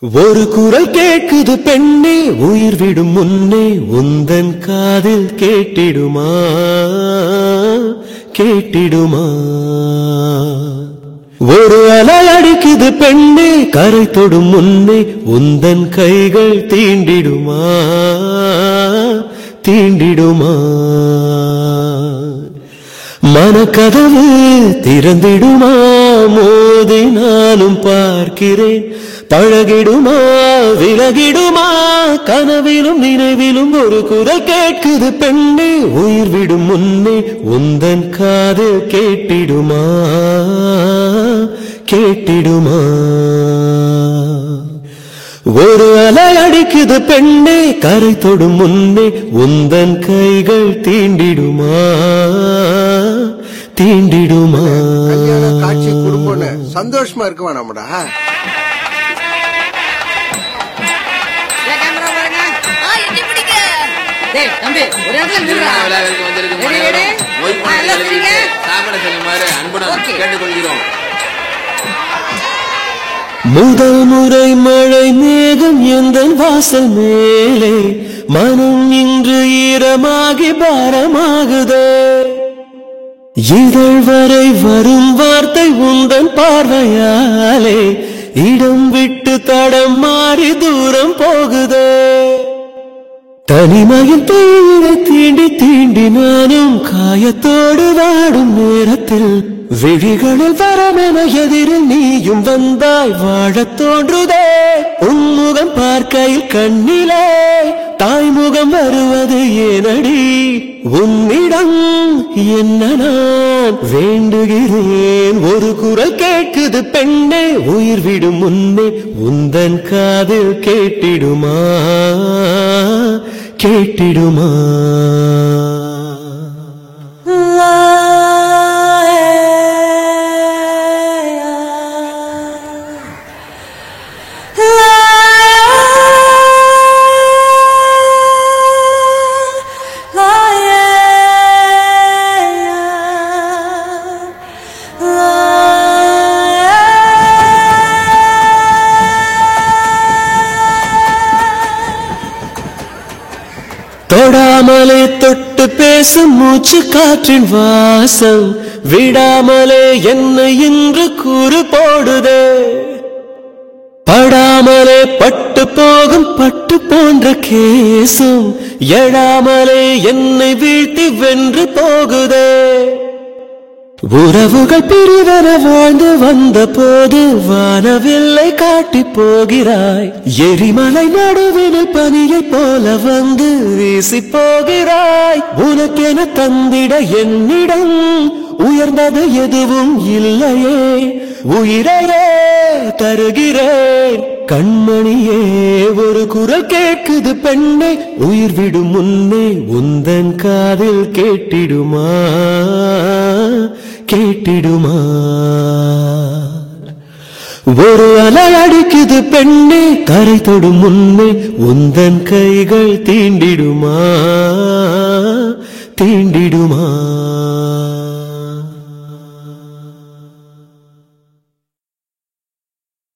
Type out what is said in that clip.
ஒரு குரல் கேட்குது பெண்ணே உயிர் விடும் முன்னே உந்தன் காதில் கேட்டிடுமா கேட்டிடுமா ஒரு அலை அடிக்குது பெண்ணே கரை தொடும் முன்னே உந்தன் கைகள் தீண்டிடுமா தீண்டிடுமா மனக்கதவு திறந்திடுமா மோதி நானும் பார்க்கிறேன் பழகிடுமா விலகிடுமா கனவிலும் நினைவிலும் ஒரு குரல் கேட்குது பெண்ணே உயிர் விடும் முன்னே உந்தன் காது கேட்டிடுமா கேட்டிடுமா ஒரு அலை அடிக்குது பெண்ணே கரை தொடும் முன்னே உந்தன் கைகள் தீண்டிடுமா தீண்டிடுமா கல்யாண காட்சி குடும்பம்னு சந்தோஷமா இருக்க வேணாமடா ஏன் கேமரா பாருங்க ஆ, எட்டி பிடிக்க. டேய் தம்பி ஒரு இடத்துல நில்லுடா. விழாவிற்கு வந்திருக்கும் ரெடி, ரெடி? அனைவரும் நோய் ஆ, எல்லாம் போன்ற சரிங்க? சாப்பிட செல்லுமாறு அன்புடன் ஓகே. கேட்டுக்கொள்கிறோம் முதல் முறை மழை மேகம் எந்த வாசல் மேலே மனம் இன்று ஈரமாகி பாரமாகுதே இதழ் வரை வரும் வார்த்தை உந்தன் பார்வையாலே இடம் விட்டு தடம் மாறி தூரம் போகுதே தனிமையில் தீரை தீண்டி தீண்டி நானும் காயத்தோடு வாடும் நேரத்தில் விழிகளில் வரமென எதிரில் நீயும் வந்தாய் வாழத் தோன்றுதே உன்முகம் பார்க்கையில் கண்ணிலே தாய்முகம் வருவது ஏனடி உன்னிடம் என்ன நான் வேண்டுகிறேன் ஒரு குரல் கேட்குது பெண்ணே உயிர் விடும் முன்னே உந்தன் காதில் கேட்டிடுமா கேட்டிடுமா தொடாமலே தொட்டு பேசும் மூச்சு காற்றின் வாசம் விடாமலே என்னை இன்று கூறு போடுதே படாமலே பட்டு போகும் பட்டு போன்ற கேசும் எழாமலே என்னை வீழ்த்தி வென்று போகுதே உறவுகள் பிரிவர வாழ்ந்து வந்த போது வானவில்லை காட்டி போகிறாய் எரிமலை நடுவில் பனியை போல வந்து வீசி போகிறாய் உனக்கென தந்திட என்னிடம் உயர்ந்தது எதுவும் இல்லையே உயிரையே தருகிறேன் கண்மணியே ஒரு குரல் கேட்குது பெண்ணே உயிர் விடும் முன்னே உந்தன் காதில் கேட்டிடுமா கேட்டிடுமா ஒரு அலை அடிக்குது பெண்ணே கரை தொடும் முன்னே உந்தன் கைகள் தீண்டிடுமா தீண்டிடுமா